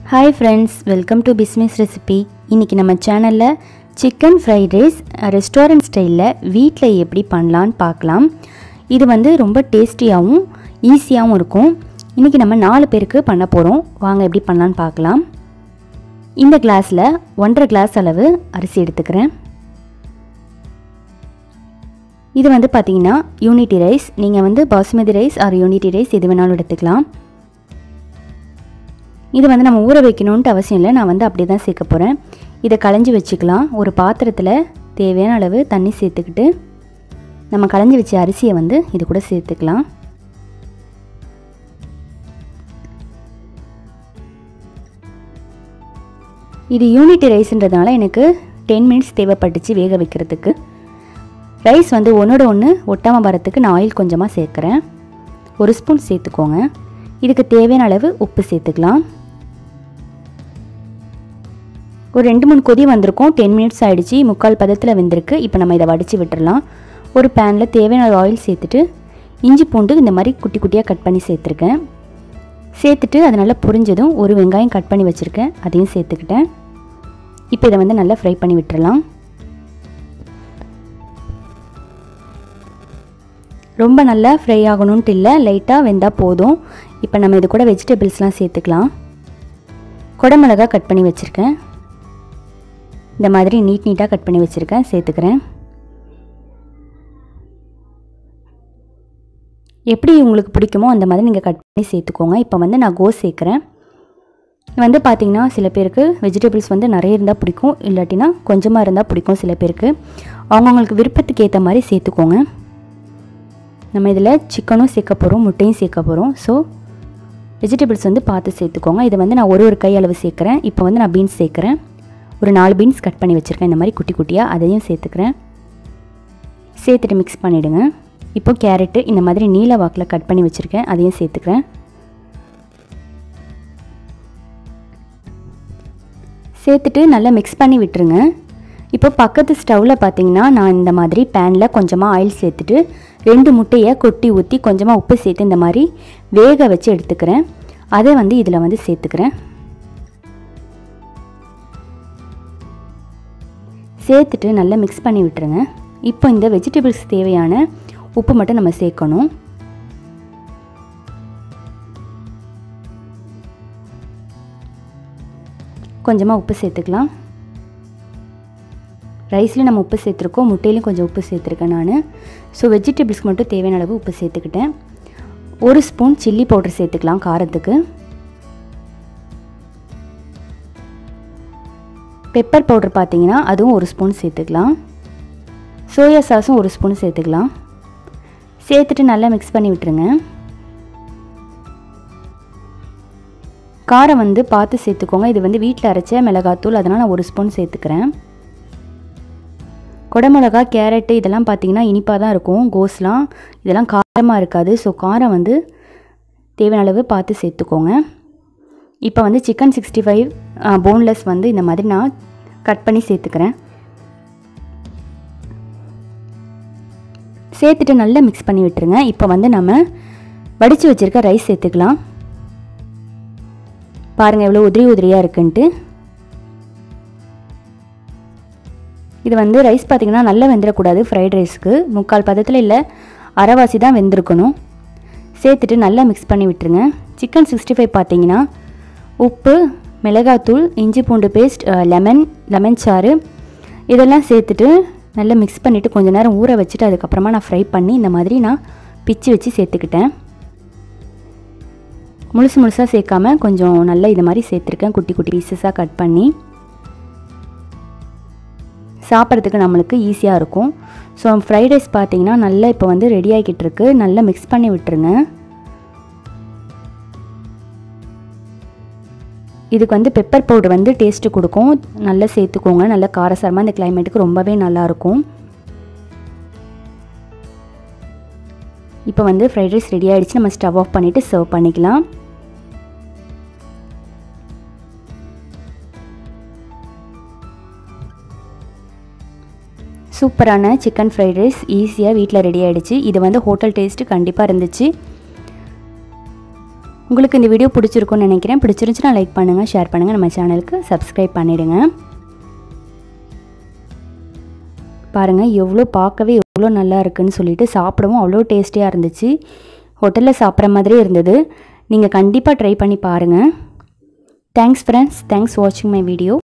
hi friends welcome to பிஸ்மிஸ் recipe இன்றைக்கி நம்ம சேனலில் சிக்கன் ஃப்ரைட் ரைஸ் ரெஸ்டாரண்ட் ஸ்டைலில் வீட்டில் எப்படி பண்ணலான்னு பார்க்கலாம் இது வந்து ரொம்ப டேஸ்டியாகவும் ஈஸியாகவும் இருக்கும் இன்றைக்கி நம்ம நாலு பேருக்கு பண்ண போகிறோம் வாங்க எப்படி பண்ணலான்னு பார்க்கலாம் இந்த கிளாஸில் ஒன்றரை கிளாஸ் அளவு அரிசி எடுத்துக்கிறேன் இது வந்து பார்த்தீங்கன்னா யூனிட்டி ரைஸ் நீங்கள் வந்து basmati rice or unity rice எது வேணாலும் எடுத்துக்கலாம் இது வந்து நம்ம ஊற வைக்கணுன்ட்டு அவசியம் இல்லை நான் வந்து அப்படி தான் சேர்க்க போகிறேன் இதை களைஞ்சி வச்சுக்கலாம் ஒரு பாத்திரத்தில் தேவையான அளவு தண்ணி சேர்த்துக்கிட்டு நம்ம களைஞ்சி வச்ச அரிசியை வந்து இது கூட சேர்த்துக்கலாம் இது யூனிட்டி ரைஸ்ன்றதுனால எனக்கு டென் மினிட்ஸ் தேவைப்பட்டுச்சு வேக வைக்கிறதுக்கு ரைஸ் வந்து ஒன்றோட ஒன்று ஒட்டாமல் வரத்துக்கு நான் ஆயில் கொஞ்சமாக சேர்க்குறேன் ஒரு ஸ்பூன் சேர்த்துக்கோங்க இதுக்கு தேவையான அளவு உப்பு சேர்த்துக்கலாம் ஒரு ரெண்டு மூணு கொதி வந்திருக்கும் டென் மினிட்ஸ் ஆகிடுச்சு முக்கால் பதத்தில் வெந்திருக்கு இப்போ நம்ம இதை வடித்து விட்டுறலாம் ஒரு பேனில் தேவையான ஆயில் சேர்த்துட்டு இஞ்சி பூண்டு இந்த மாதிரி குட்டி குட்டியாக கட் பண்ணி சேர்த்துருக்கேன் சேர்த்துட்டு அது நல்லா புரிஞ்சதும் ஒரு வெங்காயம் கட் பண்ணி வச்சுருக்கேன் அதையும் சேர்த்துக்கிட்டேன் இப்போ இதை வந்து நல்லா ஃப்ரை பண்ணி விட்டுறலாம் ரொம்ப நல்லா ஃப்ரை ஆகணுன்ட்டு இல்லை லைட்டாக வெந்தால் போதும் இப்போ நம்ம இது கூட வெஜிடபிள்ஸ்லாம் சேர்த்துக்கலாம் குடமிளகா கட் பண்ணி வச்சுருக்கேன் இந்த மாதிரி நீட் நீட்டாக கட் பண்ணி வச்சுருக்கேன் சேர்த்துக்கிறேன் எப்படி உங்களுக்கு பிடிக்குமோ அந்த மாதிரி நீங்கள் கட் பண்ணி சேர்த்துக்கோங்க இப்போ வந்து நான் கோஸ் சேர்க்குறேன் வந்து பார்த்திங்கன்னா சில பேருக்கு வெஜிடபிள்ஸ் வந்து நிறைய இருந்தால் பிடிக்கும் இல்லாட்டினா கொஞ்சமாக இருந்தால் பிடிக்கும் சில பேருக்கு அவங்கவுங்களுக்கு விருப்பத்துக்கு ஏற்ற மாதிரி சேர்த்துக்கோங்க நம்ம இதில் சிக்கனும் சேர்க்க போகிறோம் முட்டையும் சேர்க்க போகிறோம் ஸோ வெஜிடபிள்ஸ் வந்து பார்த்து சேர்த்துக்கோங்க இதை வந்து நான் ஒரு ஒரு கை அளவு சேர்க்குறேன் இப்போ வந்து நான் பீன்ஸ் சேர்க்குறேன் ஒரு நாலு பீன்ஸ் கட் பண்ணி வச்சுருக்கேன் இந்த மாதிரி குட்டி குட்டியாக அதையும் சேர்த்துக்கிறேன் சேர்த்துட்டு மிக்ஸ் பண்ணிவிடுங்க இப்போ கேரட்டு இந்த மாதிரி நீல வாக்கில் கட் பண்ணி வச்சுருக்கேன் அதையும் சேர்த்துக்கிறேன் சேர்த்துட்டு நல்லா மிக்ஸ் பண்ணி விட்டுருங்க இப்போ பக்கத்து ஸ்டவ்வில் பார்த்தீங்கன்னா நான் இந்த மாதிரி பேனில் கொஞ்சமாக ஆயில் சேர்த்துட்டு ரெண்டு முட்டையை கொட்டி ஊற்றி கொஞ்சமாக உப்பு சேர்த்து இந்த மாதிரி வேக வச்சு எடுத்துக்கிறேன் அதை வந்து இதில் வந்து சேர்த்துக்கிறேன் சேர்த்துட்டு நல்லா மிக்ஸ் பண்ணி விட்டுருங்க இப்போ இந்த வெஜிடபிள்ஸ் தேவையான உப்பு மட்டும் நம்ம சேர்க்கணும் கொஞ்சமாக உப்பு சேர்த்துக்கலாம் ரைஸ்லேயும் நம்ம உப்பு சேர்த்துருக்கோம் முட்டையிலையும் கொஞ்சம் உப்பு சேர்த்துருக்கேன் நான் ஸோ வெஜிடபிள்ஸ்க்கு மட்டும் தேவையான அளவு உப்பு சேர்த்துக்கிட்டேன் ஒரு ஸ்பூன் சில்லி பவுடர் சேர்த்துக்கலாம் காரத்துக்கு பெப்பர் பவுடர் பார்த்தீங்கன்னா அதுவும் ஒரு ஸ்பூன் சேர்த்துக்கலாம் சோயா சாஸும் ஒரு ஸ்பூன் சேர்த்துக்கலாம் சேர்த்துட்டு நல்லா மிக்ஸ் பண்ணி விட்டுருங்க காரம் வந்து பார்த்து சேர்த்துக்கோங்க இது வந்து வீட்டில் அரைச்ச மிளகாத்தூள் அதனால் நான் ஒரு ஸ்பூன் சேர்த்துக்கிறேன் குடமிளகா கேரட்டு இதெல்லாம் பார்த்தீங்கன்னா இனிப்பாக தான் இருக்கும் கோஸ்லாம் இதெல்லாம் காரமாக இருக்காது ஸோ காரம் வந்து தேவையான அளவு பார்த்து சேர்த்துக்கோங்க இப்போ வந்து சிக்கன் சிக்ஸ்டி ஃபைவ் போன்லெஸ் வந்து இந்த மாதிரி நான் கட் பண்ணி சேர்த்துக்கிறேன் சேர்த்துட்டு நல்லா மிக்ஸ் பண்ணி விட்டுருங்க இப்போ வந்து நம்ம வடித்து வச்சுருக்க ரைஸ் சேர்த்துக்கலாம் பாருங்கள் எவ்வளோ உதிரி உதிரியாக இருக்குன்ட்டு இது வந்து ரைஸ் பார்த்திங்கன்னா நல்லா வெந்துடக்கூடாது ஃப்ரைட் ரைஸ்க்கு முக்கால் பதத்தில் இல்லை அரைவாசி தான் வெந்திருக்கணும் சேர்த்துட்டு நல்லா மிக்ஸ் பண்ணி விட்டுருங்க சிக்கன் சிக்ஸ்டி ஃபைவ் பார்த்தீங்கன்னா உப்பு மிளகாத்தூள் இஞ்சி பூண்டு பேஸ்ட் லெமன் லெமன் சாறு இதெல்லாம் சேர்த்துட்டு நல்லா மிக்ஸ் பண்ணிவிட்டு கொஞ்சம் நேரம் ஊற வச்சுட்டு அதுக்கப்புறமா நான் ஃப்ரை பண்ணி இந்த மாதிரி நான் பிச்சு வச்சு சேர்த்துக்கிட்டேன் முழுசு முழுசாக சேர்க்காம கொஞ்சம் நல்லா இது மாதிரி சேர்த்துருக்கேன் குட்டி குட்டி பீசஸாக கட் பண்ணி சாப்பிட்றதுக்கு நம்மளுக்கு ஈஸியாக இருக்கும் ஸோ ஃப்ரைட் ரைஸ் பார்த்தீங்கன்னா நல்லா இப்போ வந்து ரெடி ஆகிக்கிட்டு இருக்கு நல்லா மிக்ஸ் பண்ணி விட்டுருங்க இதுக்கு வந்து பெப்பர் பவுடர் வந்து டேஸ்ட்டு கொடுக்கும் நல்லா சேர்த்துக்கோங்க நல்லா காரசாரமாக இந்த கிளைமேட்டுக்கு ரொம்பவே நல்லாயிருக்கும் இப்போ வந்து ஃப்ரைட் ரைஸ் ரெடி ஆகிடுச்சு நம்ம ஸ்டவ் ஆஃப் பண்ணிவிட்டு சர்வ் பண்ணிக்கலாம் சூப்பரான சிக்கன் ஃப்ரைட் ரைஸ் ஈஸியாக வீட்டில் ரெடி ஆகிடுச்சு இது வந்து ஹோட்டல் டேஸ்ட்டு கண்டிப்பாக இருந்துச்சு உங்களுக்கு இந்த வீடியோ பிடிச்சிருக்கும்னு நினைக்கிறேன் பிடிச்சிருந்துச்சுன்னா லைக் பண்ணுங்கள் ஷேர் பண்ணுங்கள் நம்ம சேனலுக்கு சப்ஸ்கிரைப் பண்ணிவிடுங்க பாருங்கள் எவ்வளோ பார்க்கவே எவ்வளோ நல்லா இருக்குன்னு சொல்லிட்டு சாப்பிடவும் அவ்வளோ டேஸ்டியாக இருந்துச்சு ஹோட்டலில் சாப்பிட்ற மாதிரியே இருந்தது நீங்கள் கண்டிப்பாக ட்ரை பண்ணி பாருங்கள் தேங்க்ஸ் ஃப்ரெண்ட்ஸ் தேங்க்ஸ் வாட்சிங் மை வீடியோ